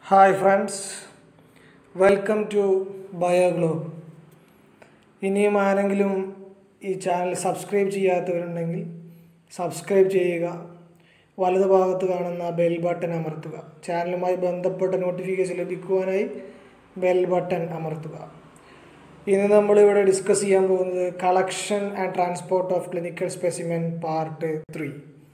hi friends welcome to Bioglobe ഇനിയും ആരെങ്കിലും ഈ ചാനൽ സബ്സ്ക്രൈബ് ചെയ്യാത്തവരുണ്ടെങ്കിൽ സബ്സ്ക്രൈബ് ചെയ്യുക വലതു ഭാഗത്ത് കാണുന്ന ബെൽ ബട്ടൺ അമർത്തുക ചാനലുമായി ബന്ധപ്പെട്ട നോട്ടിഫിക്കേഷൻ ലഭിക്കുവാനായി ബെൽ ബട്ടൺ അമർത്തുക ഇന്ന് നമ്മളിവിടെ ഡിസ്കസ് ചെയ്യാൻ പോകുന്നത് collection and transport of clinical specimen part three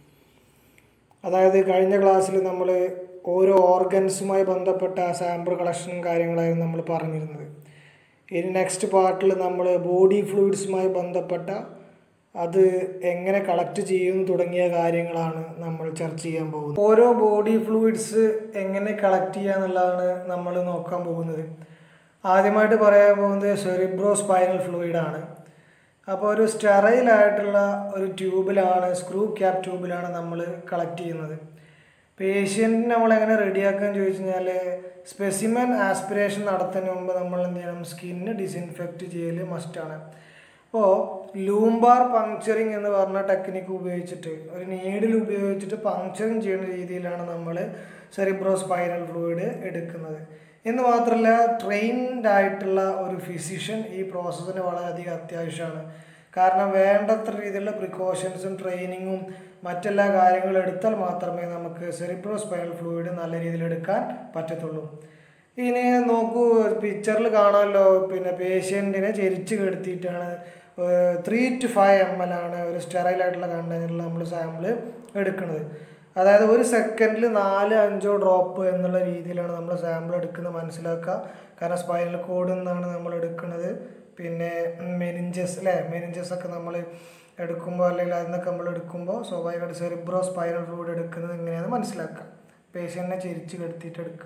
അതായത് കഴിഞ്ഞ ക്ലാസ്സിൽ നമ്മൾ ഓരോ ഓർഗൻസുമായി ബന്ധപ്പെട്ട സാമ്പിൾ കളക്ഷനും കാര്യങ്ങളായിരുന്നു നമ്മൾ പറഞ്ഞിരുന്നത് ഇനി നെക്സ്റ്റ് പാർട്ടിൽ നമ്മൾ ബോഡി ഫ്ലൂയിഡ്സുമായി ബന്ധപ്പെട്ട അത് എങ്ങനെ കളക്ട് ചെയ്യുന്നു തുടങ്ങിയ കാര്യങ്ങളാണ് നമ്മൾ ചർച്ച ചെയ്യാൻ പോകുന്നത് ഓരോ ബോഡി ഫ്ലൂയിഡ്സ് എങ്ങനെ കളക്ട് ചെയ്യുക എന്നുള്ളതാണ് നമ്മൾ നോക്കാൻ പോകുന്നത് ആദ്യമായിട്ട് പറയാൻ പോകുന്നത് സെറിബ്രോ സ്പൈനൽ ഫ്ലൂയിഡാണ് അപ്പോൾ ഒരു സ്റ്റെറൈൽ ആയിട്ടുള്ള ഒരു ട്യൂബിലാണ് സ്ക്രൂ ക്യാപ് ട്യൂബിലാണ് നമ്മൾ കളക്ട് ചെയ്യുന്നത് പേഷ്യൻറ്റിന് നമ്മൾ എങ്ങനെ റെഡിയാക്കാൻ ചോദിച്ചു കഴിഞ്ഞാൽ സ്പെസിമെൻ ആസ്പിറേഷൻ നടത്തുന്നതിന് മുമ്പ് നമ്മൾ എന്ത് ചെയ്യണം സ്കിന്ന് ഡിസിൻഫെക്റ്റ് ചെയ്യൽ മസ്റ്റാണ് അപ്പോൾ ലൂംബാർ പങ്ക്ചറിങ് എന്ന് പറഞ്ഞ ടെക്നിക്ക് ഉപയോഗിച്ചിട്ട് ഒരു നീഡിൽ ഉപയോഗിച്ചിട്ട് പങ്ക്ചറിങ് ചെയ്യുന്ന രീതിയിലാണ് നമ്മൾ സെറിബ്രോ സ്പൈനൽ ഫ്ലൂയിഡ് എടുക്കുന്നത് എന്ന് മാത്രമല്ല ട്രെയിൻഡ് ആയിട്ടുള്ള ഒരു ഫിസിഷ്യൻ ഈ പ്രോസസ്സിന് വളരെയധികം അത്യാവശ്യമാണ് കാരണം വേണ്ടത്ര രീതിയിലുള്ള പ്രിക്കോഷൻസും ട്രെയിനിങ്ങും മറ്റെല്ലാ കാര്യങ്ങളും എടുത്താൽ മാത്രമേ നമുക്ക് സെറിബ്രോ സ്പൈനൽ ഫ്ലൂയിഡ് നല്ല രീതിയിൽ എടുക്കാൻ പറ്റത്തുള്ളൂ ഇനി നോക്കൂ പിക്ചറിൽ കാണാമല്ലോ പിന്നെ പേഷ്യൻറ്റിനെ ചെരിച്ച് കെടുത്തിയിട്ടാണ് three two five M L ആണ് ഒരു സ്റ്റെറൈൽ ആയിട്ടുള്ള കണ്ടെയ്നറിൽ നമ്മൾ സാമ്പിൾ എടുക്കുന്നത് അതായത് ഒരു സെക്കൻഡിൽ നാല് അഞ്ചോ ഡ്രോപ്പ് എന്നുള്ള രീതിയിലാണ് നമ്മൾ സാമ്പിൾ എടുക്കുന്നത് മനസ്സിലാക്കുക കാരണം സ്പൈനൽ കോഡ് നിന്നാണ് നമ്മൾ എടുക്കുന്നത് പിന്നെ മെനിഞ്ചസ് അല്ലേ മെനിഞ്ചസ് ഒക്കെ നമ്മൾ എടുക്കുമ്പോൾ അല്ലെങ്കിൽ അതിൽ നിന്നൊക്കെ നമ്മൾ എടുക്കുമ്പോൾ സ്വാഭാവികമായിട്ട് സെറിബ്രോ സ്പൈനൽ ഫ്ലൂയിഡ് എടുക്കുന്നത് എങ്ങനെയാണെന്ന് മനസ്സിലാക്കുക പേഷ്യൻറ്റിനെ ചിരിച്ച് കെടുത്തിയിട്ട് എടുക്കുക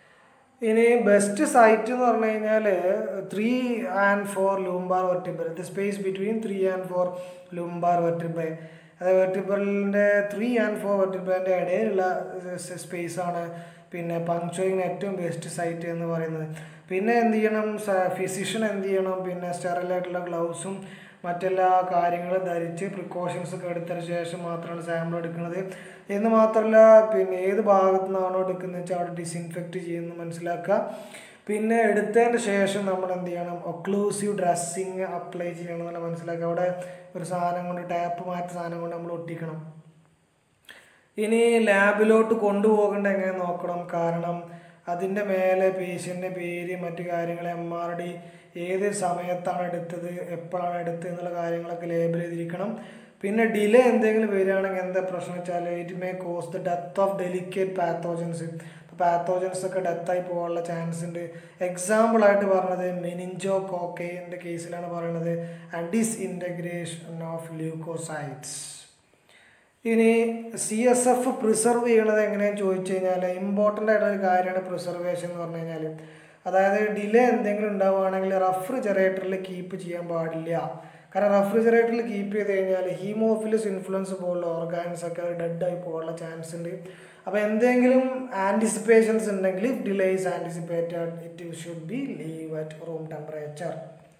ഇനി ബെസ്റ്റ് സൈറ്റ് എന്ന് പറഞ്ഞു കഴിഞ്ഞാൽ three and four lumbar vertebra the space between three and four lumbar vertebra അതായത് വെർട്ടിബ്രലിൻ്റെ ത്രീ ആൻഡ് ഫോർ വെർട്ടിബ്രലിൻ്റെ ഇടയിലുള്ള സ്പേസാണ് പിന്നെ പങ്ക്ചറിങ്ങിന് ഏറ്റവും ബെസ്റ്റ് സൈറ്റ് എന്ന് പറയുന്നത് പിന്നെ എന്ത് ചെയ്യണം ഫിസിഷ്യൻ എന്ത് ചെയ്യണം പിന്നെ സ്റ്റെറലായിട്ടുള്ള ഗ്ലൗസും മറ്റെല്ലാ കാര്യങ്ങളും ധരിച്ച് പ്രിക്കോഷൻസ് ഒക്കെ എടുത്തതിന് ശേഷം മാത്രമാണ് സാമ്പിൾ എടുക്കുന്നത് എന്ന് മാത്രമല്ല പിന്നെ ഏത് ഭാഗത്തു നിന്നാണോ എടുക്കുന്നത് വെച്ചാൽ അവിടെ ഡിസിൻഫെക്റ്റ് ചെയ്യുന്നു മനസ്സിലാക്കുക പിന്നെ എടുത്തതിന് ശേഷം നമ്മൾ എന്ത് ചെയ്യണം ഒക്ലൂസീവ് ഡ്രസ്സിങ് അപ്ലൈ ചെയ്യണം എന്നുള്ള മനസ്സിലാക്കുക അവിടെ ഒരു സാധനം കൊണ്ട് ടാപ്പ് മാറ്റി സാധനം കൊണ്ട് നമ്മൾ ഒട്ടിക്കണം ഇനി ലാബിലോട്ട് കൊണ്ടുപോകേണ്ട എങ്ങനെ നോക്കണം കാരണം അതിൻ്റെ മേലെ പേഷ്യൻ്റെ പേര് മറ്റു കാര്യങ്ങൾ എം ആർ ഡി ഏത് സമയത്താണ് എടുത്തത് എപ്പോഴാണ് എടുത്തത് എന്നുള്ള കാര്യങ്ങളൊക്കെ ലേബിൾ ചെയ്തിരിക്കണം പിന്നെ ഡിലേ എന്തെങ്കിലും വരികയാണെങ്കിൽ എന്താ പ്രശ്നം വെച്ചാൽ it may cause the death of delicate pathogens pathogens ഒക്കെ ഡെത്തായി പോകാനുള്ള ചാൻസ് ഉണ്ട് എക്സാമ്പിൾ ആയിട്ട് പറഞ്ഞത് മെനിഞ്ചോ കോക്കൈൻ്റെ കേസിലാണ് പറയുന്നത് and disintegration of leucocytes ഇനി സി എസ് എഫ് പ്രിസർവ് ചെയ്യണത് എങ്ങനെയാണെന്ന് ചോദിച്ചു കഴിഞ്ഞാൽ ഇമ്പോർട്ടൻ്റ് ആയിട്ടുള്ള ഒരു കാര്യമാണ് പ്രിസർവേഷൻ എന്ന് പറഞ്ഞു കഴിഞ്ഞാൽ അതായത് ഡിലേ എന്തെങ്കിലും ഉണ്ടാവുകയാണെങ്കിൽ റെഫ്രിജറേറ്ററിൽ കീപ്പ് ചെയ്യാൻ പാടില്ല കാരണം റെഫ്രിജറേറ്ററിൽ കീപ്പ് ചെയ്ത് കഴിഞ്ഞാൽ ഹീമോഫിലിസ് ഇൻഫ്ലുവൻസ് പോലുള്ള ഓർഗാൻസ് ഒക്കെ ഡെഡായി പോകാനുള്ള ചാൻസ് ഉണ്ട് അപ്പോൾ എന്തെങ്കിലും ആൻറ്റിസിപ്പേഷൻസ് ഉണ്ടെങ്കിൽ if delay is anticipated it should be leave at room temperature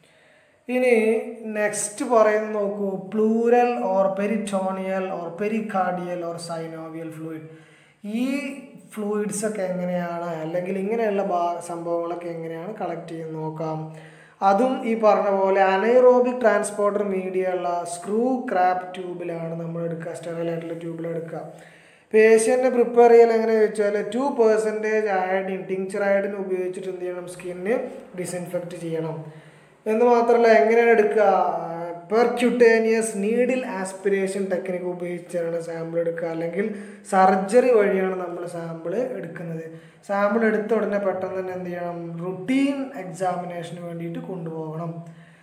ഇനി നെക്സ്റ്റ് പറയുന്നത് നോക്കൂ pleural or peritoneal or pericardial or synovial fluid ഈ ഫ്ലൂയിഡ്സ് ഒക്കെ എങ്ങനെയാണ് അല്ലെങ്കിൽ ഇങ്ങനെയുള്ള ഭാ സംഭവങ്ങളൊക്കെ എങ്ങനെയാണ് കളക്ട് ചെയ്ത് നോക്കാം അതും ഈ പറഞ്ഞ പോലെ അനൈറോബിക് ട്രാൻസ്പോർട്ടർ മീഡിയ ഉള്ള സ്ക്രൂ ക്രാപ്പ് ട്യൂബിലാണ് നമ്മൾ എടുക്കുക സ്റ്റെറലായിട്ടുള്ള ട്യൂബിൽ എടുക്കുക പേഷ്യൻറ്റിനെ പ്രിപ്പയർ ചെയ്യൽ എങ്ങനെ ചോദിച്ചാൽ two percentage iodine tincture iodine ഉപയോഗിച്ചിട്ട് എന്ത് ചെയ്യണം സ്കിന്ന് ഡിസിൻഫെക്റ്റ് ചെയ്യണം എന്ന് മാത്രമല്ല എങ്ങനെയാണ് എടുക്കുക പെർക്യൂട്ടേനിയസ് നീഡിൽ ആസ്പിരേഷൻ ടെക്നിക്ക് ഉപയോഗിച്ചാണ് സാമ്പിൾ എടുക്കുക അല്ലെങ്കിൽ സർജറി വഴിയാണ് നമ്മൾ സാമ്പിൾ എടുക്കുന്നത് സാമ്പിൾ എടുത്ത ഉടനെ പെട്ടെന്ന് തന്നെ എന്ത് ചെയ്യണം റുട്ടീൻ എക്സാമിനേഷന് വേണ്ടിയിട്ട് കൊണ്ടുപോകണം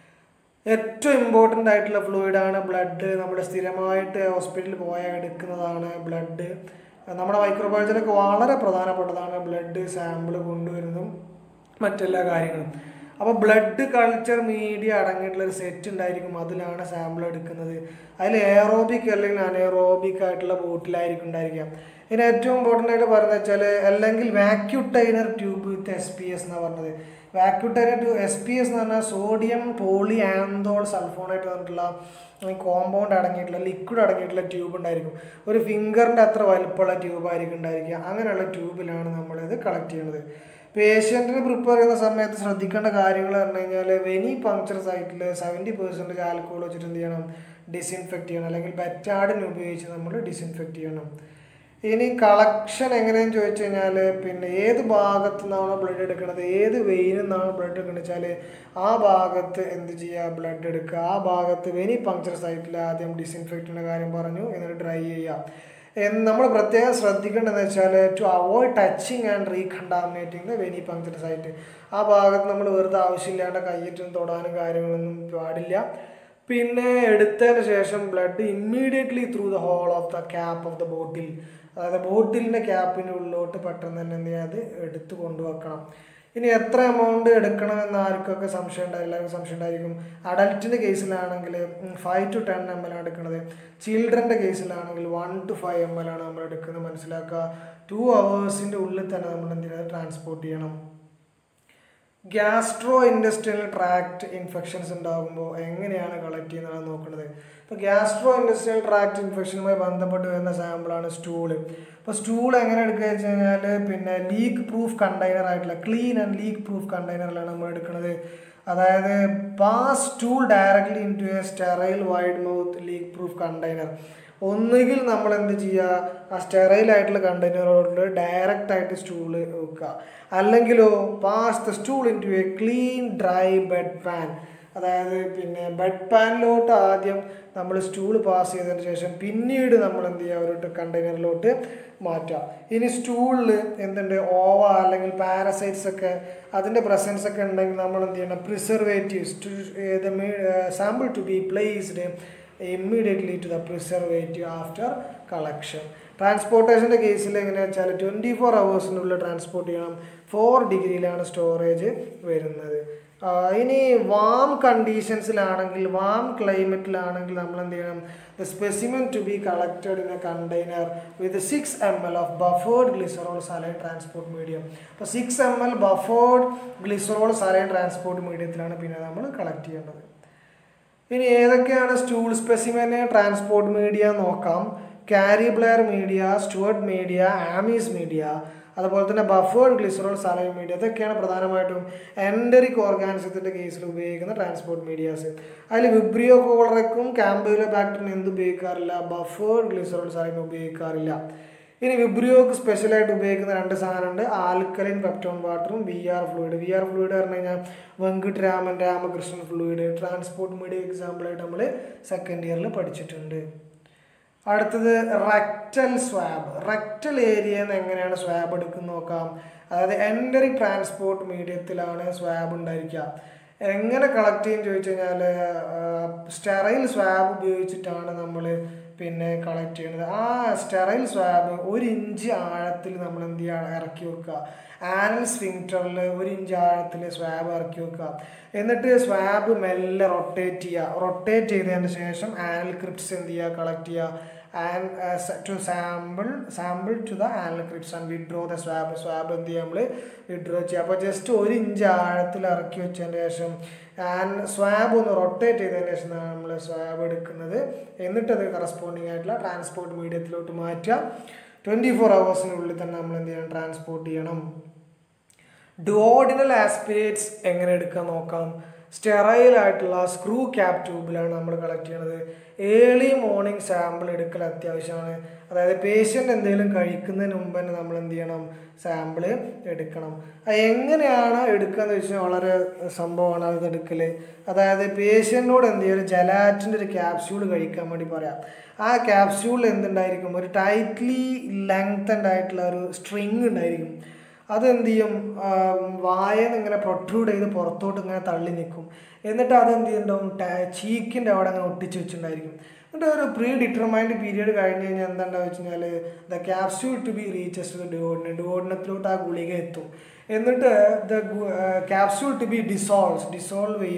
ഏറ്റവും ഇമ്പോർട്ടൻ്റ് ആയിട്ടുള്ള ഫ്ലൂയിഡാണ് ബ്ലഡ് നമ്മൾ സ്ഥിരമായിട്ട് ഹോസ്പിറ്റലിൽ പോയാൽ എടുക്കുന്നതാണ് ബ്ലഡ് നമ്മുടെ മൈക്രോബയോളജിയിലൊക്കെ വളരെ പ്രധാനപ്പെട്ടതാണ് ബ്ലഡ് സാമ്പിൾ കൊണ്ടുവരുന്നതും മറ്റെല്ലാ കാര്യങ്ങളും അപ്പോൾ ബ്ലഡ് കൾച്ചർ മീഡിയ അടങ്ങിയിട്ടുള്ള ഒരു സെറ്റ് ഉണ്ടായിരിക്കും അതിലാണ് സാമ്പിൾ എടുക്കുന്നത് അതിൽ എയറോബിക് അല്ലെങ്കിൽ അനേറോബിക് ആയിട്ടുള്ള ബോട്ടിലായിരിക്കും ഉണ്ടായിരിക്കാം ഇതിന് ഏറ്റവും ഇമ്പോർട്ടൻ്റ് ആയിട്ട് പറയുന്നത് വെച്ചാൽ അല്ലെങ്കിൽ vacutainer tube with S P S എന്നാണ് പറഞ്ഞത് വാക്യൂട്ടേറിയ ടു എസ് പി എസ് എന്ന് പറഞ്ഞാൽ സോഡിയം പോളി ആന്തോൾ സൾഫോണായിട്ട് പറഞ്ഞിട്ടുള്ള കോമ്പൗണ്ട് അടങ്ങിയിട്ടുള്ള ലിക്വിഡ് അടങ്ങിയിട്ടുള്ള ട്യൂബ് ഉണ്ടായിരിക്കും ഒരു ഫിംഗറിൻ്റെ അത്ര വലുപ്പമുള്ള ട്യൂബായിരിക്കും ഉണ്ടായിരിക്കുക അങ്ങനെയുള്ള ട്യൂബിലാണ് നമ്മളിത് കളക്ട് ചെയ്യുന്നത് പേഷ്യൻറ്റിന് പ്രിപ്പയർ ചെയ്യുന്ന സമയത്ത് ശ്രദ്ധിക്കേണ്ട കാര്യങ്ങൾ പറഞ്ഞു കഴിഞ്ഞാൽ വെനി പങ്ക്ചർ സൈറ്റിൽ സെവൻറ്റി പെർസെൻറ്റേജ് ആൽക്കോൾ വെച്ചിട്ട് എന്ത് ചെയ്യണം ഡിസിൻഫെക്റ്റ് ചെയ്യണം അല്ലെങ്കിൽ ബെറ്റാഡിന് ഉപയോഗിച്ച് നമ്മൾ ഡിസിൻഫെക്റ്റ് ചെയ്യണം ഇനി കളക്ഷൻ എങ്ങനെയെന്ന് ചോദിച്ചു കഴിഞ്ഞാൽ പിന്നെ ഏത് ഭാഗത്തു നിന്നാണോ ബ്ലഡ് എടുക്കുന്നത് ഏത് വെയിനിൽ നിന്നാണോ ബ്ലഡ് എടുക്കുന്നത് വെച്ചാൽ ആ ഭാഗത്ത് എന്ത് ചെയ്യുക ബ്ലഡ് എടുക്കുക ആ ഭാഗത്ത് വെനി പങ്ക്ചർ സൈറ്റിൽ ആദ്യം ഡിസിൻഫെക്റ്റിൻ്റെ കാര്യം പറഞ്ഞു എന്നിട്ട് ഡ്രൈ ചെയ്യുക എന്ന് നമ്മൾ പ്രത്യേകം ശ്രദ്ധിക്കേണ്ടതെന്ന് വെച്ചാൽ to avoid touching and recontaminating the venipuncture site ആ ഭാഗത്ത് നമ്മൾ വെറുതെ ആവശ്യമില്ലാണ്ട് കയ്യിട്ടും തൊടാനും കാര്യങ്ങളൊന്നും പാടില്ല പിന്നെ എടുത്തതിന് ശേഷം blood immediately through the hole of the cap of the bottle അതായത് ബോട്ടിലിൻ്റെ ക്യാപ്പിൻ്റെ ഉള്ളിലോട്ട് പെട്ടെന്ന് തന്നെ എന്ത് ചെയ്യുക അത് എടുത്ത് കൊണ്ടുവെക്കണം ഇനി എത്ര എമൗണ്ട് എടുക്കണമെന്ന് ആർക്കൊക്കെ സംശയം ഉണ്ടായി എല്ലാവർക്കും സംശയം ഉണ്ടായിരിക്കും അഡൽറ്റിൻ്റെ കേസിലാണെങ്കിൽ five to ten M L ആണ് എടുക്കുന്നത് ചിൽഡ്രൻ്റെ കേസിലാണെങ്കിൽ one to five M L ആണ് നമ്മൾ എടുക്കുന്നത് മനസ്സിലാക്കുക ടു അവേഴ്സിൻ്റെ ഉള്ളിൽ തന്നെ നമ്മൾ എന്ത് ചെയ്യുന്നത് ട്രാൻസ്പോർട്ട് ചെയ്യണം ഗ്യാസ്ട്രോ ഇൻഡസ്ട്രിയൽ ട്രാക്ട് ഇൻഫെക്ഷൻസ് ഉണ്ടാകുമ്പോൾ എങ്ങനെയാണ് കളക്ട് ചെയ്യുന്നത് നോക്കുന്നത് ഇപ്പോൾ ഗ്യാസ്ട്രോ ഇൻഡസ്ട്രിയൽ ട്രാക്ട് ഇൻഫെക്ഷനുമായി ബന്ധപ്പെട്ട് വരുന്ന സാമ്പിളാണ് സ്റ്റൂള് അപ്പോൾ സ്റ്റൂൾ എങ്ങനെ എടുക്കുക വെച്ച് കഴിഞ്ഞാൽ പിന്നെ ലീക്ക് പ്രൂഫ് കണ്ടെയ്നർ ആയിട്ടുള്ള ക്ലീൻ ആൻഡ് ലീക്ക് പ്രൂഫ് കണ്ടെയ്നറിലാണ് നമ്മൾ എടുക്കുന്നത് അതായത് pass stool directly into a sterile wide mouth leak proof container ഒന്നുകിൽ നമ്മൾ എന്ത് ചെയ്യുക ആ സ്റ്റെറൈൽ ആയിട്ടുള്ള കണ്ടെയ്നറോട് ഡയറക്റ്റ് ആയിട്ട് സ്റ്റൂള് വെക്കുക അല്ലെങ്കിലോ pass the stool into a clean dry bedpan അതായത് പിന്നെ ബെഡ് പാനിലോട്ട് ആദ്യം നമ്മൾ സ്റ്റൂൾ പാസ് ചെയ്തതിന് ശേഷം പിന്നീട് നമ്മൾ എന്ത് ചെയ്യുക ഒരു കണ്ടെയ്നറിലോട്ട് മാറ്റുക ഇനി സ്റ്റൂളിൽ എന്തുണ്ട് ഓവ അല്ലെങ്കിൽ പാരസൈറ്റ്സ് ഒക്കെ അതിൻ്റെ പ്രസൻസ് ഒക്കെ ഉണ്ടെങ്കിൽ നമ്മൾ എന്ത് ചെയ്യണം preservatives to sample to be placed immediately to the preservative after collection ട്രാൻസ്പോർട്ടേഷൻ്റെ കേസിൽ എങ്ങനെയാ വെച്ചാൽ ട്വൻറ്റി ഫോർ അവേഴ്സിനുള്ളിൽ ട്രാൻസ്പോർട്ട് ചെയ്യണം ഫോർ ഡിഗ്രിയിലാണ് സ്റ്റോറേജ് വരുന്നത് ഇനി വാം കണ്ടീഷൻസിലാണെങ്കിൽ വാം ക്ലൈമറ്റിലാണെങ്കിൽ നമ്മൾ എന്ത് ചെയ്യണം the specimen to be collected in a container with six M L of buffered glycerol saline transport medium അപ്പോൾ six M L buffered glycerol saline transport മീഡിയത്തിലാണ് പിന്നെ നമ്മൾ കളക്ട് ചെയ്യേണ്ടത് ഇനി ഏതൊക്കെയാണ് സ്റ്റൂൾ സ്പെസിമെന് ട്രാൻസ്പോർട്ട് മീഡിയ നോക്കാം Cary Blair media Stuart media Amies media അതുപോലെ തന്നെ ബഫേർഡ് ഗ്ലിസറോൾ സലൈൻ മീഡിയ ഇതൊക്കെയാണ് പ്രധാനമായിട്ടും എൻഡറിക് ഓർഗാനിസത്തിൻ്റെ കേസിൽ ഉപയോഗിക്കുന്ന ട്രാൻസ്പോർട്ട് മീഡിയാസ് അതിൽ വിബ്രിയോ കോളറയ്ക്കും ക്യാമ്പയിലോ ബാക്ടറിനും എന്ത് ഉപയോഗിക്കാറില്ല ബഫേർഡ് ഗ്ലിസറോൾ സലൈൻ ഉപയോഗിക്കാറില്ല ഇനി വിബ്രിയോക്ക് സ്പെഷ്യലായിട്ട് ഉപയോഗിക്കുന്ന രണ്ട് സാധനമുണ്ട് ആൽക്കലിൻ പെപ്റ്റോൺ വാട്ടറും V R fluid V R fluid പറഞ്ഞു കഴിഞ്ഞാൽ Venkat Raman Ramakrishnan fluid transport media എക്സാമ്പിളായിട്ട് നമ്മൾ സെക്കൻഡ് ഇയറിൽ പഠിച്ചിട്ടുണ്ട് അടുത്തത് റെക്റ്റൽ സ്വാബ് റെക്റ്റൽ ഏരിയയിൽ നിന്ന് എങ്ങനെയാണ് സ്വാബ് എടുക്കുന്നത് നോക്കാം അതായത് എൻഡറി ട്രാൻസ്പോർട്ട് മീഡിയത്തിലാണ് സ്വാബ് ഉണ്ടായിരിക്കുക എങ്ങനെ കളക്ട് ചെയ്യും ചോദിച്ചു കഴിഞ്ഞാൽ സ്റ്റെറൈൽ സ്വാബ് ഉപയോഗിച്ചിട്ടാണ് നമ്മൾ പിന്നെ കളക്ട് ചെയ്യുന്നത് ആ സ്റ്റെറൈൽ സ്വാബ് ഒരു ഇഞ്ച് ആഴത്തിൽ നമ്മൾ എന്ത് ചെയ്യുക ഇറക്കി വെക്കുക ആനൽ സ്വിങ്റ്ററിൽ ഒരു ഇഞ്ച് ആഴത്തിൽ സ്വാബ് ഇറക്കി വെക്കുക എന്നിട്ട് സ്വാബ് മെല്ലെ റൊട്ടേറ്റ് ചെയ്യുക റൊട്ടേറ്റ് ചെയ്തതിന് ശേഷം ആനൽ ക്രിപ്റ്റ്സ് എന്ത് ചെയ്യുക കളക്ട് ചെയ്യുക and to sample sample to the anal crypts and withdraw the swab swab എന്ത് ചെയ്യുക നമ്മൾ വിഡ്രോ ചെയ്യുക അപ്പോൾ ജസ്റ്റ് ഒരു ഇഞ്ച് ആഴത്തിൽ ഇറക്കി വെച്ചതിന് ശേഷം ആൻഡ് സ്വാബ് ഒന്ന് റൊട്ടേറ്റ് ചെയ്തതിന് ശേഷം നമ്മൾ സ്വാബ് എടുക്കുന്നത് എന്നിട്ട് അത് കറസ്പോണ്ടിങ് ആയിട്ടുള്ള ട്രാൻസ്പോർട്ട് മീഡിയത്തിലോട്ട് മാറ്റുക ട്വൻറ്റി ഫോർ അവേഴ്സിനുള്ളിൽ തന്നെ നമ്മൾ എന്ത് ചെയ്യണം ട്രാൻസ്പോർട്ട് ചെയ്യണം ഡുവോഡിനൽ ആസ്പിരേറ്റ്സ് എങ്ങനെ എടുക്കാൻ നോക്കാം സ്റ്റെറൈൽ ആയിട്ടുള്ള സ്ക്രൂ ക്യാപ് ട്യൂബിലാണ് നമ്മൾ കളക്ട് ചെയ്യണത് ഏർലി മോർണിംഗ് സാമ്പിൾ എടുക്കൽ അത്യാവശ്യമാണ് അതായത് പേഷ്യൻ്റ് എന്തെങ്കിലും കഴിക്കുന്നതിന് മുമ്പ് തന്നെ നമ്മൾ എന്ത് ചെയ്യണം സാമ്പിൾ എടുക്കണം അത് എങ്ങനെയാണ് എടുക്കുക എന്ന് വെച്ചാൽ വളരെ സംഭവമാണ് അത് എടുക്കൽ അതായത് പേഷ്യൻറ്റിനോട് എന്ത് ചെയ്യും ഒരു ജലാറ്റിൻ്റെ ഒരു ക്യാപ്സ്യൂൾ കഴിക്കാൻ വേണ്ടി പറയാം ആ ക്യാപ്സ്യൂളിൽ എന്തുണ്ടായിരിക്കും ഒരു ടൈറ്റ്ലി ലെങ്തൻഡ് ആയിട്ടുള്ള ഒരു സ്ട്രിങ് ഉണ്ടായിരിക്കും അതെന്ത് ചെയ്യും വായന്ന് ഇങ്ങനെ പ്രൊട്രൂഡ് ചെയ്ത് പുറത്തോട്ട് ഇങ്ങനെ തള്ളി നിൽക്കും എന്നിട്ട് അതെന്ത് ചെയ്യുന്നുണ്ടാവും ചീക്കിൻ്റെ അവിടെ അങ്ങനെ ഒട്ടിച്ച് വെച്ചിട്ടുണ്ടായിരിക്കും എന്നിട്ട് ഒരു പ്രീ ഡിറ്റർമൈൻഡ് പീരീഡ് കഴിഞ്ഞ് കഴിഞ്ഞാൽ എന്താണെന്ന് വെച്ച് കഴിഞ്ഞാൽ the capsule to be reaches to ഡിവോഡിനെ ഡിവോഡിനത്തിലോട്ട് ആ ഗുളിക എത്തും എന്നിട്ട് the capsule to be dissolves dissolve ചെയ്യും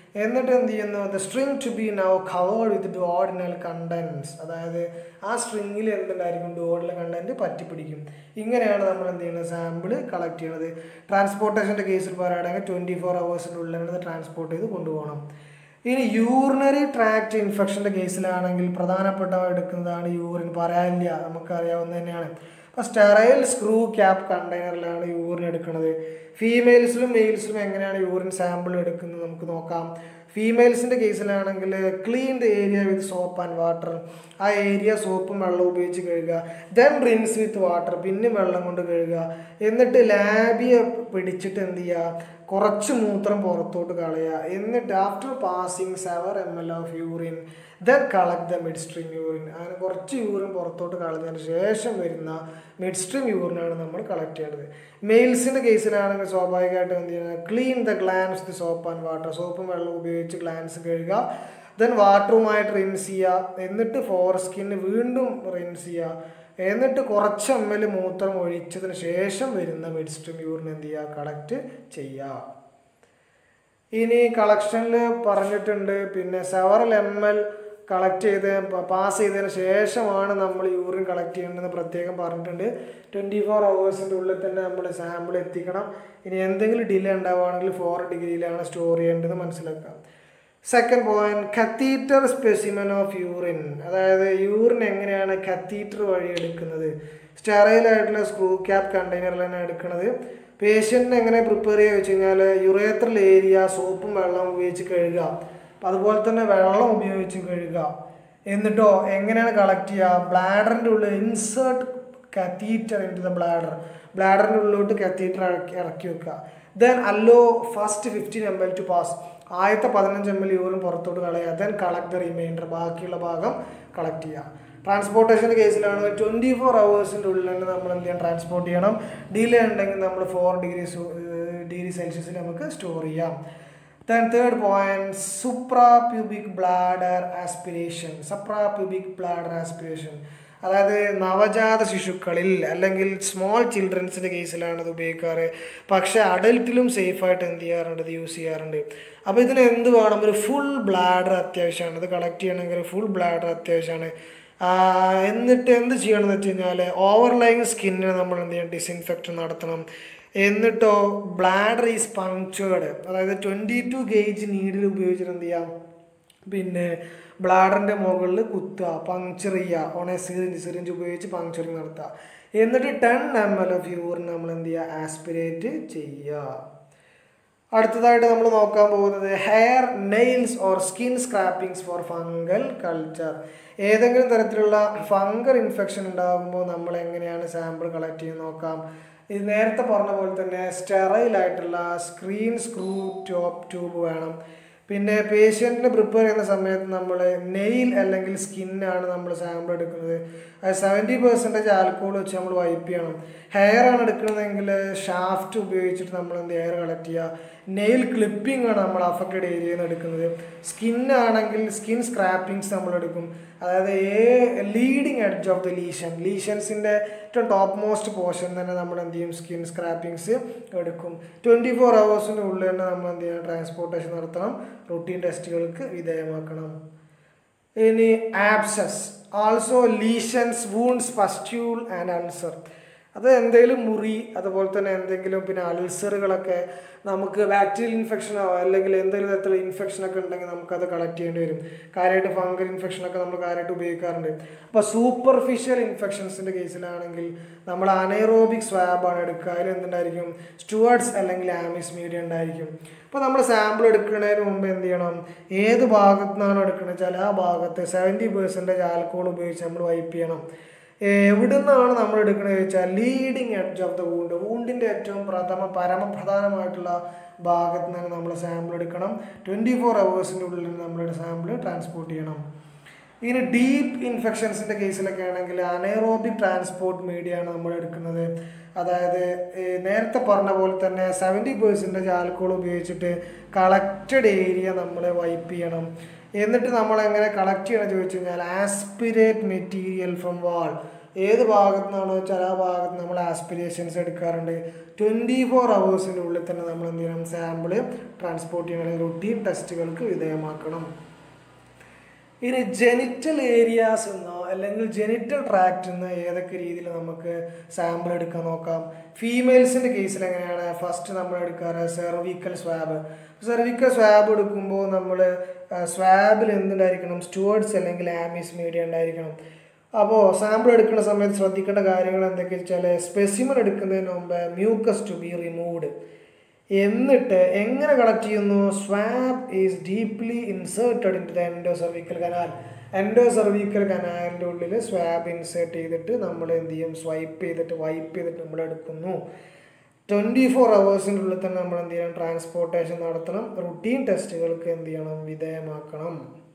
എന്നിട്ട് എന്ത് ചെയ്യുന്നു the string to be now covered with duodenal contents അതായത് ആ സ്ട്രിങ്ങിൽ എന്തുണ്ടായിരിക്കും ഡുവാർഡിനൽ കണ്ടന്റ് പറ്റിപ്പിടിക്കും ഇങ്ങനെയാണ് നമ്മൾ എന്ത് ചെയ്യുന്നത് സാമ്പിൾ കളക്ട് ചെയ്യുന്നത് ട്രാൻസ്പോർട്ടേഷൻ്റെ കേസിൽ പറയുകയാണെങ്കിൽ ട്വൻറ്റി ഫോർ ഹവേഴ്സിൻ്റെ ഉള്ളിൽ ട്രാൻസ്പോർട്ട് ചെയ്ത് കൊണ്ടുപോകണം ഇനി യൂറിനറി ട്രാക്ട് ഇൻഫെക്ഷൻ്റെ കേസിലാണെങ്കിൽ പ്രധാനപ്പെട്ട എടുക്കുന്നതാണ് യൂറിൻ പറയാനില്ല നമുക്കറിയാവുന്ന തന്നെയാണ് അപ്പോൾ സ്റ്റെറൈൽ സ്ക്രൂ ക്യാപ്പ് കണ്ടെയ്നറിലാണ് യൂറിൻ എടുക്കുന്നത് ഫീമെയിൽസിലും മെയിൽസിലും എങ്ങനെയാണ് യൂറിൻ സാമ്പിൾ എടുക്കുന്നത് നമുക്ക് നോക്കാം ഫീമെയിൽസിൻ്റെ കേസിലാണെങ്കിൽ clean the area with soap and water ആ ഏരിയ സോപ്പും വെള്ളവും ഉപയോഗിച്ച് കഴുകുക ദെൻ റിൻസ് വിത്ത് വാട്ടർ പിന്നെ വെള്ളം കൊണ്ട് കഴുകുക എന്നിട്ട് ലാബിയെ പിടിച്ചിട്ട് എന്ത് ചെയ്യുക കുറച്ച് മൂത്രം പുറത്തോട്ട് കളയുക എന്നിട്ട് after passing several M L of urine then collect the midstream urine അങ്ങനെ കുറച്ച് യൂറിൻ പുറത്തോട്ട് കളഞ്ഞതിന് ശേഷം വരുന്ന മിഡ് സ്ട്രീം യൂറിനാണ് നമ്മൾ കളക്ട് ചെയ്യേണ്ടത് മെയിൽസിൻ്റെ കേസിലാണെങ്കിൽ സ്വാഭാവികമായിട്ടും എന്ത് ചെയ്യുന്നത് clean the glans the soap and water സോപ്പും വെള്ളം ഉപയോഗിച്ച് ഗ്ലാൻസ് കഴുകുക ദെൻ വാട്ടറുമായിട്ട് റിൻസ് ചെയ്യുക എന്നിട്ട് ഫോർ സ്കിന്ന് വീണ്ടും റിൻസ് ചെയ്യുക എന്നിട്ട് കുറച്ച് എം എൽ മൂത്രം ഒഴിച്ചതിന് ശേഷം വരുന്ന മിഡ് സ്ട്രീം യൂറിൻ എന്ത് ചെയ്യുക കളക്ട് ചെയ്യുക ഇനി കളക്ഷനിൽ പറഞ്ഞിട്ടുണ്ട് പിന്നെ സെവറൽ എം എൽ കളക്ട് ചെയ്ത് പാസ് ചെയ്തതിന് ശേഷമാണ് നമ്മൾ യൂറിൻ കളക്ട് ചെയ്യേണ്ടതെന്ന് പ്രത്യേകം പറഞ്ഞിട്ടുണ്ട് ട്വൻറ്റി ഫോർ അവേഴ്സിൻ്റെ ഉള്ളിൽ തന്നെ നമ്മൾ സാമ്പിൾ എത്തിക്കണം ഇനി എന്തെങ്കിലും ഡിലേ ഉണ്ടാവുകയാണെങ്കിൽ ഫോർ ഡിഗ്രിയിലാണ് സ്റ്റോർ ചെയ്യേണ്ടത് മനസ്സിലാക്കാം second point catheter specimen of urine അതായത് യൂറിൻ എങ്ങനെയാണ് കത്തീറ്റർ വഴി എടുക്കുന്നത് സ്റ്റെറൈൽ ആയിട്ടുള്ള സ്ക്രൂ ക്യാപ്പ് കണ്ടെയ്നറിലാണ് എടുക്കുന്നത് പേഷ്യൻറ്റിനെ എങ്ങനെ പ്രിപ്പയർ ചെയ്യുക വെച്ച് കഴിഞ്ഞാൽ യുറേത്രൽ ഏരിയ സോപ്പും വെള്ളവും ഉപയോഗിച്ച് കഴുകുക അപ്പം അതുപോലെ തന്നെ വെള്ളം ഉപയോഗിച്ച് കഴുകുക എന്നിട്ടോ എങ്ങനെയാണ് കളക്ട് ചെയ്യുക ബ്ലാഡറിൻ്റെ ഉള്ളിൽ insert catheter into the bladder ബ്ലാഡറിൻ്റെ ഉള്ളിലോട്ട് കത്തീറ്റർ ഇറക്കി ഇറക്കി വെക്കുക then allow first fifteen M L to pass ആദ്യത്തെ പതിനഞ്ച് എം എൽ യൂറിൻ പുറത്തോട്ട് കളയുക ദെൻ കളക്ട് ദ റിമൈൻഡർ ബാക്കിയുള്ള ഭാഗം കളക്ട് ചെയ്യുക ട്രാൻസ്പോർട്ടേഷൻ്റെ കേസിലാണ് ട്വൻറ്റി ഫോർ അവേഴ്സിൻ്റെ ഉള്ളിൽ തന്നെ നമ്മൾ എന്ത് ചെയ്യണം ട്രാൻസ്പോർട്ട് ചെയ്യണം ഡിലേ ഉണ്ടെങ്കിൽ നമ്മൾ ഫോർ ഡിഗ്രി ഡിഗ്രി സെൽഷ്യസിൽ നമുക്ക് സ്റ്റോർ ചെയ്യാം then third point suprapubic bladder aspiration suprapubic bladder aspiration അതായത് നവജാത ശിശുക്കളിൽ അല്ലെങ്കിൽ സ്മോൾ ചിൽഡ്രൻസിൻ്റെ കേസിലാണ് ഇത് ഉപയോഗിക്കാറ് പക്ഷേ അഡൽട്ടിലും സേഫായിട്ട് എന്ത് ചെയ്യാറുണ്ട് ഇത് യൂസ് ചെയ്യാറുണ്ട് അപ്പോൾ ഇതിന് എന്ത് വേണം ഒരു ഫുൾ ബ്ലാഡർ അത്യാവശ്യമാണ് ഇത് കളക്ട് ചെയ്യണമെങ്കിൽ ഫുൾ ബ്ലാഡർ അത്യാവശ്യമാണ് എന്നിട്ട് എന്ത് ചെയ്യണമെന്ന് വെച്ച് കഴിഞ്ഞാൽ ഓവർലൈങ് സ്കിന്നിന് നമ്മൾ എന്ത് ചെയ്യണം ഡിസിൻഫെക്ഷൻ നടത്തണം എന്നിട്ടോ ബ്ലാഡർ ഈസ് പങ്ക്ചേർഡ് അതായത് ട്വൻറ്റി ടു ഗേജ് നീഡിൽ ഉപയോഗിച്ചിട്ട് എന്ത് ചെയ്യാം പിന്നെ ബ്ലാഡറിൻ്റെ മുകളിൽ കുത്തുക പങ്ക്ചർ ചെയ്യുക ഓണെ സിറിഞ്ച് സിറിഞ്ച് ഉപയോഗിച്ച് പങ്ക്ചറിങ് നടത്തുക എന്നിട്ട് ten M L of urine നമ്മൾ എന്ത് ചെയ്യുക ആസ്പിരേറ്റ് ചെയ്യുക അടുത്തതായിട്ട് നമ്മൾ നോക്കാൻ പോകുന്നത് hair nails or skin scrapings for fungal culture ഏതെങ്കിലും തരത്തിലുള്ള ഫംഗൽ ഇൻഫെക്ഷൻ ഉണ്ടാകുമ്പോൾ നമ്മൾ എങ്ങനെയാണ് സാമ്പിൾ കളക്ട് ചെയ്ത് നോക്കാം ഇത് നേരത്തെ പറഞ്ഞ പോലെ തന്നെ സ്റ്റെറൈൽ ആയിട്ടുള്ള സ്ക്രീൻ സ്ക്രൂ ടോപ്പ് ട്യൂബ് വേണം പിന്നെ പേഷ്യൻറ്റിനെ പ്രിപ്പയർ ചെയ്യുന്ന സമയത്ത് നമ്മൾ നെയിൽ അല്ലെങ്കിൽ സ്കിന്നാണ് നമ്മൾ സാമ്പിൾ എടുക്കുന്നത് അത് സെവൻറ്റി പെർസെൻറ്റേജ് ആൽക്കോൾ വെച്ച് നമ്മൾ വൈപ്പ് ചെയ്യണം ഹെയർ ആണ് എടുക്കുന്നതെങ്കിൽ ഷാഫ്റ്റ് ഉപയോഗിച്ചിട്ട് നമ്മൾ എന്ത് ഹെയർ കളക്ട് ചെയ്യുക നെയിൽ ക്ലിപ്പിംഗ് ആണ് നമ്മൾ അഫക്റ്റഡ് ഏരിയയിൽ നിന്ന് എടുക്കുന്നത് സ്കിന്നാണെങ്കിൽ സ്കിൻ സ്ക്രാപ്പിങ്സ് നമ്മൾ എടുക്കും അതായത് a leading edge of the lesion ലീഷൻസിൻ്റെ ഏറ്റവും ടോപ്പ് മോസ്റ്റ് പോർഷൻ തന്നെ നമ്മൾ എന്ത് ചെയ്യും സ്കിൻ സ്ക്രാപ്പിങ്സ് എടുക്കും ട്വൻറ്റി ഫോർ ഹവേഴ്സിൻ്റെ ഉള്ളിൽ തന്നെ നമ്മൾ എന്ത് ചെയ്യണം ട്രാൻസ്പോർട്ടേഷൻ നടത്തണം റൂട്ടീൻ ടെസ്റ്റുകൾക്ക് വിധേയമാക്കണം ഇനി abscess also lesions wounds pustule and ulcer അത് എന്തെങ്കിലും മുറി അതുപോലെ തന്നെ എന്തെങ്കിലും പിന്നെ അൾസറുകളൊക്കെ നമുക്ക് ബാക്ടീരിയൽ ഇൻഫെക്ഷനോ അല്ലെങ്കിൽ എന്തെങ്കിലും തരത്തിലുള്ള ഇൻഫെക്ഷനൊക്കെ ഉണ്ടെങ്കിൽ നമുക്കത് കളക്ട് ചെയ്യേണ്ടി വരും കാര്യമായിട്ട് ഫംഗൽ ഇൻഫെക്ഷനൊക്കെ നമ്മൾ കാര്യമായിട്ട് ഉപയോഗിക്കാറുണ്ട് അപ്പോൾ സൂപ്പർഫിഷ്യൽ ഇൻഫെക്ഷൻസിൻ്റെ കേസിലാണെങ്കിൽ നമ്മൾ അനൈറോബിക് സ്വാബാണ് എടുക്കുക അതിൽ എന്തുണ്ടായിരിക്കും സ്റ്റുവർട്സ് അല്ലെങ്കിൽ ആമിസ് മീഡിയ ഉണ്ടായിരിക്കും അപ്പോൾ നമ്മൾ സാമ്പിൾ എടുക്കുന്നതിന് മുമ്പ് എന്ത് ചെയ്യണം ഏത് ഭാഗത്തു നിന്നാണോ എടുക്കുന്നത് വെച്ചാൽ ആ ഭാഗത്ത് സെവൻറ്റി പെർസെൻറ്റേജ് ആൽക്കോൾ ഉപയോഗിച്ച് നമ്മൾ വൈപ്പ് ചെയ്യണം എവിടെ നിന്നാണ് നമ്മൾ എടുക്കുന്നത് ചോദിച്ചാൽ leading edge of the wound വൂണ്ടിൻ്റെ ഏറ്റവും പ്രഥമ പരമപ്രധാനമായിട്ടുള്ള ഭാഗത്ത് നിന്ന് നമ്മൾ സാമ്പിൾ എടുക്കണം ട്വൻറ്റി ഫോർ അവേഴ്സിൻ്റെ ഉള്ളിൽ നമ്മൾ സാമ്പിൾ ട്രാൻസ്പോർട്ട് ചെയ്യണം ഇനി ഡീപ്പ് ഇൻഫെക്ഷൻസിൻ്റെ കേസിലൊക്കെ ആണെങ്കിൽ അനൈറോബിക് ട്രാൻസ്പോർട്ട് മീഡിയ ആണ് നമ്മൾ എടുക്കുന്നത് അതായത് നേരത്തെ പറഞ്ഞ പോലെ തന്നെ സെവൻറ്റി പെർസെൻറ്റേജ് ആൽക്കോൾ ഉപയോഗിച്ചിട്ട് കളക്റ്റഡ് ഏരിയ നമ്മൾ വൈപ്പ് ചെയ്യണം എന്നിട്ട് നമ്മൾ എങ്ങനെ കളക്ട് ചെയ്യണം ചോദിച്ചു കഴിഞ്ഞാൽ ആസ്പിരേറ്റ് മെറ്റീരിയൽ ഫ്രം വാൾ ഏത് ഭാഗത്തു നിന്നാണോ വെച്ചാൽ ആ ഭാഗത്ത് നമ്മൾ ആസ്പിരേഷൻസ് എടുക്കാറുണ്ട് ട്വൻറ്റി ഫോർ അവേഴ്സിൻ്റെ ഉള്ളിൽ തന്നെ നമ്മൾ എന്ത് ചെയ്യണം സാമ്പിൾ ട്രാൻസ്പോർട്ട് ചെയ്യണം അല്ലെങ്കിൽ റുട്ടീൻ ടെസ്റ്റുകൾക്ക് വിധേയമാക്കണം ഇനി ജെനിറ്റൽ ഏരിയാസ് എന്നോ അല്ലെങ്കിൽ ജെനിറ്റൽ ട്രാക്റ്റ് എന്ന് ഏതൊക്കെ രീതിയിൽ നമുക്ക് സാമ്പിൾ എടുക്കാൻ നോക്കാം ഫീമെയിൽസിൻ്റെ കേസിൽ എങ്ങനെയാണ് ഫസ്റ്റ് നമ്മൾ എടുക്കാറ് സെർവിക്കൽ സ്വാബ് സെർവിക്കൽ സ്വാബ് എടുക്കുമ്പോൾ നമ്മൾ സ്വാബിൽ എന്തുണ്ടായിരിക്കണം സ്റ്റുവേർഡ്സ് അല്ലെങ്കിൽ ആമിസ് മീഡിയ ഉണ്ടായിരിക്കണം അപ്പോൾ സാമ്പിൾ എടുക്കുന്ന സമയത്ത് ശ്രദ്ധിക്കേണ്ട കാര്യങ്ങൾ എന്തൊക്കെയാ വെച്ചാൽ സ്പെസിമൻ എടുക്കുന്നതിന് മുമ്പ് മ്യൂക്കസ് ടു ബി റിമൂവ്ഡ് എന്നിട്ട് എങ്ങനെ കളക്ട് ചെയ്യുന്നു swab is deeply inserted into the endocervical canal endocervical കനാലിൻ്റെ ഉള്ളിൽ സ്വാബ് ഇൻസേർട്ട് ചെയ്തിട്ട് നമ്മൾ എന്ത് ചെയ്യും സ്വൈപ്പ് ചെയ്തിട്ട് വൈപ്പ് ചെയ്തിട്ട് നമ്മൾ എടുക്കുന്നു ട്വൻറ്റി ഫോർ അവേഴ്സിൻ്റെ ഉള്ളിൽ തന്നെ നമ്മൾ എന്ത് ചെയ്യണം ട്രാൻസ്പോർട്ടേഷൻ നടത്തണം റുട്ടീൻ ടെസ്റ്റുകൾക്ക് എന്ത് ചെയ്യണം വിധേയമാക്കണം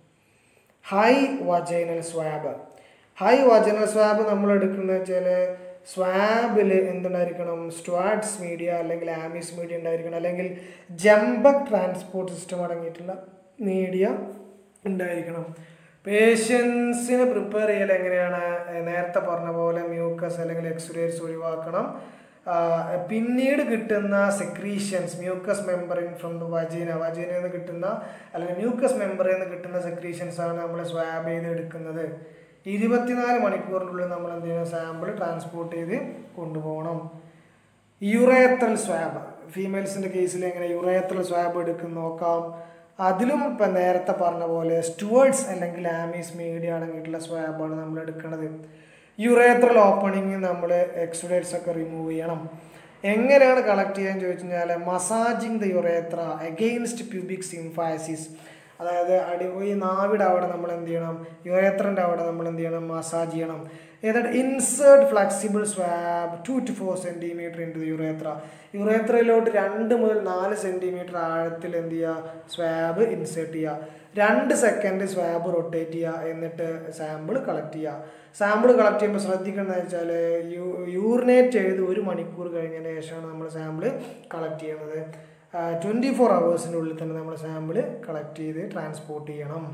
high vaginal swab high vaginal swab നമ്മൾ എടുക്കുന്നത് വെച്ചാൽ സ്വാബിൽ എന്തുണ്ടായിരിക്കണം സ്റ്റുവാർട്സ് മീഡിയ അല്ലെങ്കിൽ ആമിസ് മീഡിയ ഉണ്ടായിരിക്കണം അല്ലെങ്കിൽ ജംബക് ട്രാൻസ്പോർട്ട് സിസ്റ്റം അടങ്ങിയിട്ടുള്ള മീഡിയ ഉണ്ടായിരിക്കണം പേഷ്യൻസിനെ പ്രിപ്പയർ ചെയ്യൽ എങ്ങനെയാണ് നേരത്തെ പറഞ്ഞ പോലെ മ്യൂക്കസ് അല്ലെങ്കിൽ എക്സ്റേസ് ഒഴിവാക്കണം പിന്നീട് കിട്ടുന്ന secretions mucus membrane from the vagina വജീനയിൽ നിന്ന് കിട്ടുന്ന അല്ലെങ്കിൽ മ്യൂക്കസ് മെമ്പറിൽ നിന്ന് കിട്ടുന്ന സെക്രീഷൻസ് ആണ് നമ്മൾ സ്വാബ് ചെയ്ത് എടുക്കുന്നത് ഇരുപത്തിനാല് മണിക്കൂറിനുള്ളിൽ നമ്മൾ എന്ത് ചെയ്യണം സാമ്പിൾ ട്രാൻസ്പോർട്ട് ചെയ്ത് കൊണ്ടുപോകണം യുറേത്രൽ സ്വാബ് ഫീമെയിൽസിൻ്റെ കേസിൽ എങ്ങനെ യുറേത്രൽ സ്വാബ് എടുക്കും നോക്കാം അതിലും ഇപ്പം നേരത്തെ പറഞ്ഞ പോലെ സ്റ്റുവേർഡ്സ് അല്ലെങ്കിൽ ആമീസ് മീഡിയ അടങ്ങിയിട്ടുള്ള സ്വാബാണ് നമ്മൾ എടുക്കുന്നത് യുറേത്രൽ ഓപ്പണിങ് നമ്മൾ എക്സുഡേറ്റ്സ് ഒക്കെ റിമൂവ് ചെയ്യണം എങ്ങനെയാണ് കളക്ട് ചെയ്യാൻ ചോദിച്ചു കഴിഞ്ഞാൽ massaging the urethra against pubic symphysis അതായത് അടി ഈ നാവിയുടെ അവിടെ നമ്മൾ എന്ത് ചെയ്യണം യുറേത്രൻ്റെ അവിടെ നമ്മൾ എന്ത് ചെയ്യണം മസാജ് ചെയ്യണം ഏതാണ്ട് insert flexible swab two to four centimetre into urethra യുറേത്രയിലോട്ട് രണ്ട് മുതൽ നാല് സെൻറ്റിമീറ്റർ ആഴത്തിൽ എന്ത് ചെയ്യുക സ്വാബ് ഇൻസേർട്ട് ചെയ്യുക രണ്ട് സെക്കൻഡ് സ്വാബ് റൊട്ടേറ്റ് ചെയ്യുക എന്നിട്ട് സാമ്പിൾ കളക്ട് ചെയ്യുക സാമ്പിൾ കളക്ട് ചെയ്യുമ്പോൾ ശ്രദ്ധിക്കേണ്ടത് വെച്ചാൽ യൂ യൂറിനേറ്റ് ചെയ്ത് ഒരു മണിക്കൂർ കഴിഞ്ഞതിന് ശേഷമാണ് നമ്മൾ സാമ്പിൾ കളക്ട് ചെയ്യുന്നത് ട്വൻറ്റി ഫോർ അവേഴ്സിൻ്റെ ഉള്ളിൽ തന്നെ നമ്മൾ സാമ്പിൾ കളക്ട് ചെയ്ത് ട്രാൻസ്പോർട്ട് ചെയ്യണം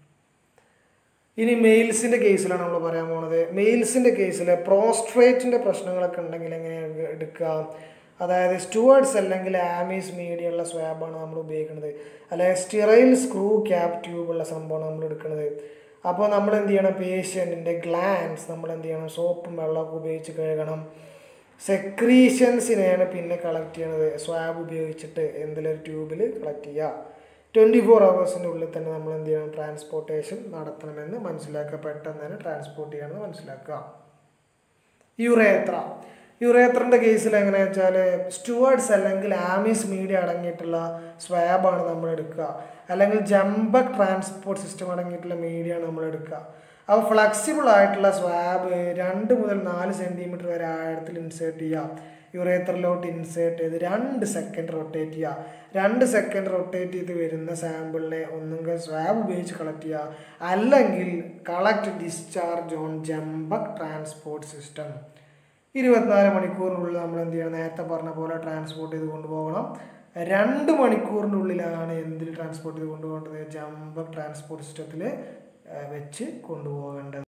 ഇനി മെയിൽസിൻ്റെ കേസിലാണ് നമ്മൾ പറയാൻ പോണത് മെയിൽസിൻ്റെ കേസിൽ പ്രോസ്ട്രേറ്റിൻ്റെ പ്രശ്നങ്ങളൊക്കെ ഉണ്ടെങ്കിൽ എങ്ങനെയാണ് എടുക്കുക അതായത് സ്റ്റുവേർഡ്സ് അല്ലെങ്കിൽ ആമീസ് മീഡിയ ഉള്ള സ്വാബാണ് നമ്മൾ ഉപയോഗിക്കുന്നത് അല്ലെങ്കിൽ സ്റ്റിറൈൽ സ്ക്രൂ ക്യാപ് ട്യൂബ് ഉള്ള സംഭവമാണ് നമ്മൾ എടുക്കുന്നത് അപ്പോൾ നമ്മൾ എന്ത് ചെയ്യണം പേഷ്യൻറ്റിൻ്റെ ഗ്ലാൻസ് നമ്മൾ എന്ത് ചെയ്യണം സോപ്പും വെള്ളമൊക്കെ ഉപയോഗിച്ച് കഴുകണം സെക്രീഷൻസിനെയാണ് പിന്നെ കളക്ട് ചെയ്യണത് സ്വാബ് ഉപയോഗിച്ചിട്ട് എന്തെങ്കിലും ഒരു ട്യൂബിൽ കളക്ട് ചെയ്യുക ട്വൻറ്റി ഫോർ അവേഴ്സിൻ്റെ ഉള്ളിൽ തന്നെ നമ്മൾ എന്ത് ചെയ്യണം ട്രാൻസ്പോർട്ടേഷൻ നടത്തണമെന്ന് മനസ്സിലാക്കുക പെട്ടെന്ന് തന്നെ ട്രാൻസ്പോർട്ട് ചെയ്യണമെന്ന് മനസ്സിലാക്കുക യുറേത്ര യുറേത്രൻ്റെ കേസിൽ എങ്ങനെയാ വെച്ചാൽ സ്റ്റുവേർഡ്സ് അല്ലെങ്കിൽ ആമീസ് മീഡിയ അടങ്ങിയിട്ടുള്ള സ്വാബാണ് നമ്മൾ എടുക്കുക അല്ലെങ്കിൽ ജംബക് ട്രാൻസ്പോർട്ട് സിസ്റ്റം അടങ്ങിയിട്ടുള്ള മീഡിയയാണ് നമ്മൾ എടുക്കുക അപ്പോൾ ഫ്ലെക്സിബിൾ ആയിട്ടുള്ള സ്വാബ് രണ്ട് മുതൽ നാല് സെൻറ്റിമീറ്റർ വരെ ആഴത്തിൽ ഇൻസേർട്ട് ചെയ്യുക യുറേത്രയിലോട്ട് ഇൻസേർട്ട് ചെയ്ത് രണ്ട് സെക്കൻഡ് റൊട്ടേറ്റ് ചെയ്യുക രണ്ട് സെക്കൻഡ് റൊട്ടേറ്റ് ചെയ്ത് വരുന്ന സാമ്പിളിനെ ഒന്നുകിൽ സ്വാബ് ഉപയോഗിച്ച് കളക്ട് ചെയ്യുക അല്ലെങ്കിൽ collect discharge on Jembec transport system ഇരുപത്തിനാല് മണിക്കൂറിനുള്ളിൽ നമ്മൾ എന്ത് ചെയ്യണം നേരത്തെ പറഞ്ഞ പോലെ ട്രാൻസ്പോർട്ട് ചെയ്ത് കൊണ്ടുപോകണം രണ്ട് മണിക്കൂറിൻ്റെ ഉള്ളിലാണ് എന്തിൽ ട്രാൻസ്പോർട്ട് ചെയ്ത് കൊണ്ടുപോകേണ്ടത് ജംബക് ട്രാൻസ്പോർട്ട് സിസ്റ്റത്തിൽ വെച്ച് കൊണ്ടുപോകേണ്ടത്